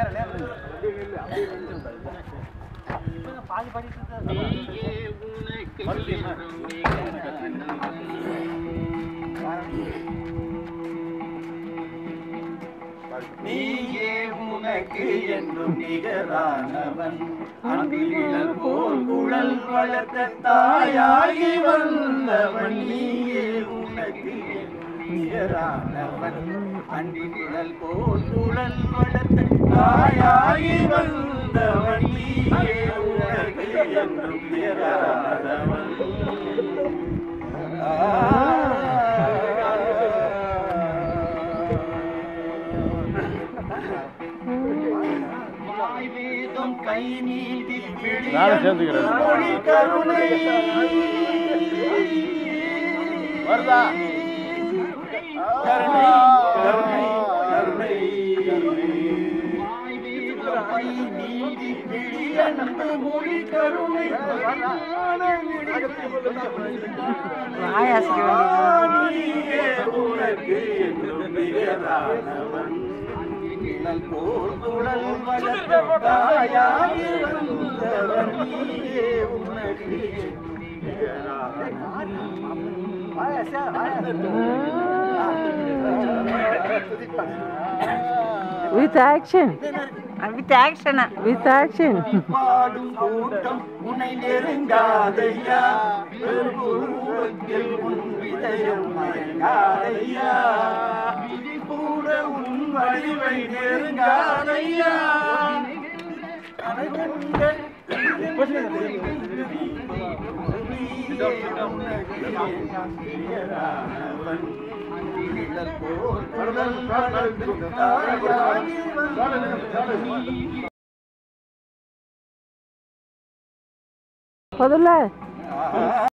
நீயே உனக்கு என்றும் நிகரானவன். நீயே உனக்கு என்றும் நிகரானவன் அன்பில் போல் குழல் வளர்த்த தாயாகி வந்தவன் நீயே உனக்கு என்றும் நிகரானவன் அன்பில் போல் குழல் வளர்த்த தாயாகி வந்தவன் நீயே உனக்கு என்றும் நிகரானவன் வாய் வேதம் கை நீட்டி நானும் சேர்ந்துக்கிறேன். மொழி கருணை வருதா? கருணை கருணை கருணை வாய் வேதம் கை நீட்டி விழியன்பு மொழி கருணை நீயே உனக்கு என்றும் நிகரானவன் நிழல் போல் குழல் வளர்த்த தாயாகி வந்தவன் நீயே உனக்கு என்றும் நிகரானவன். With action. With action. With action. பாடும் கூட்டம் உன்னை நெருங்காதையா பெருங்குருவத்தில் உன் விதயம் மயங்காதையா விதி கூட உன் வடிவை நெருங்காதையா கனகங்கள் போல் குரல் வளர்த்து தாயாகி வந்தவன் Padula.